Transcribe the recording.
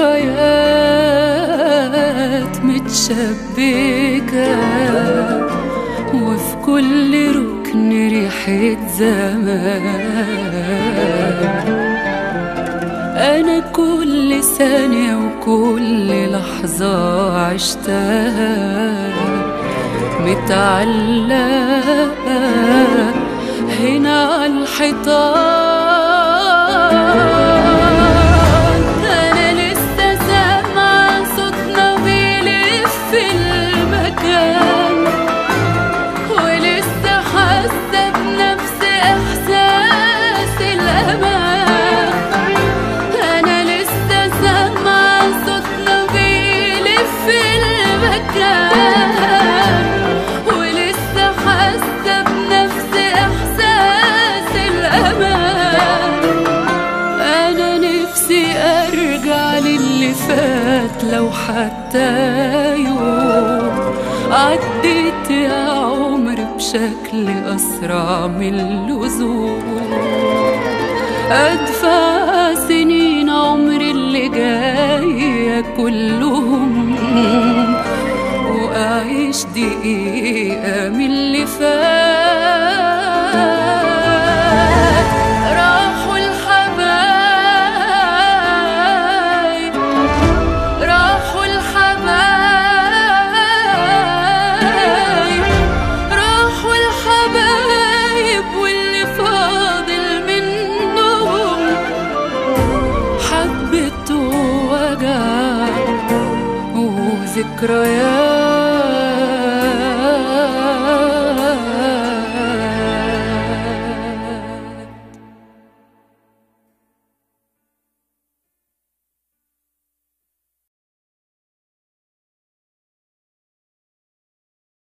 ذكريات متشبكة وفي كل ركن ريحة زمان أنا كل ثانية وكل لحظة عشتها متعلقة هنا على الحيطان أنا لسه سامعة صوتنا بيلف المكان ولسه حاسة بنفس إحساس الأمان أنا لسه سامعة صوتنا بيلف المكان ولسه حاسة بنفس إحساس الأمان أنا نفسي أرجع للي فات لو حتى يوم عديت يا عمر بشكل أسرع من اللزوم أدفع سنين عمري اللي جاية كلهم وأعيش دقيقة من اللي فات راحوا الحبايب راحوا الحبايب راحوا الحبايب واللي فاضل منهم حبة وجع وذكريات